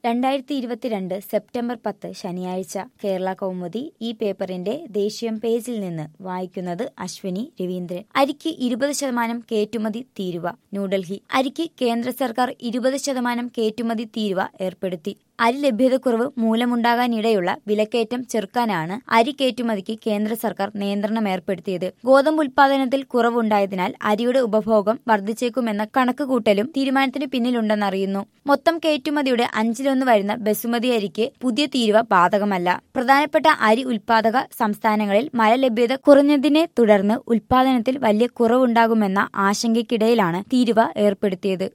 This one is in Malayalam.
രണ്ടായിരത്തി ഇരുപത്തിരണ്ട് സെപ്റ്റംബർ പത്ത് ശനിയാഴ്ച കേരള കൗമുദി ഈ പേപ്പറിന്റെ ദേശീയം പേജിൽ നിന്ന് വായിക്കുന്നത് അശ്വിനി രവീന്ദ്രൻ അരിക്ക് ഇരുപത് ശതമാനം കയറ്റുമതി തീരുവ ന്യൂഡൽഹി അരിക്ക് കേന്ദ്ര സർക്കാർ ഇരുപത് ശതമാനം കയറ്റുമതി തീരുവ ഏർപ്പെടുത്തി അരി ലഭ്യതക്കുറവ് മൂലമുണ്ടാകാനിടയുള്ള വിലക്കയറ്റം ചെറുക്കാനാണ് അരി കയറ്റുമതിക്ക് കേന്ദ്ര സർക്കാർ നിയന്ത്രണം ഏർപ്പെടുത്തിയത് ഗോതമ്പ് ഉൽപാദനത്തിൽ കുറവുണ്ടായതിനാൽ അരിയുടെ ഉപഭോഗം വർദ്ധിച്ചേക്കുമെന്ന കണക്കുകൂട്ടലും തീരുമാനത്തിന് പിന്നിലുണ്ടെന്നറിയുന്നു മൊത്തം കയറ്റുമതിയുടെ അഞ്ചിലൊന്ന് വരുന്ന ബസുമതി അരിക്ക് പുതിയ തീരുവ ബാധകമല്ല പ്രധാനപ്പെട്ട അരി ഉൽപാദക സംസ്ഥാനങ്ങളിൽ മഴ ലഭ്യത കുറഞ്ഞതിനെ തുടർന്ന് ഉൽപാദനത്തിൽ വലിയ കുറവുണ്ടാകുമെന്ന ആശങ്കയ്ക്കിടയിലാണ് തീരുവ ഏർപ്പെടുത്തിയത്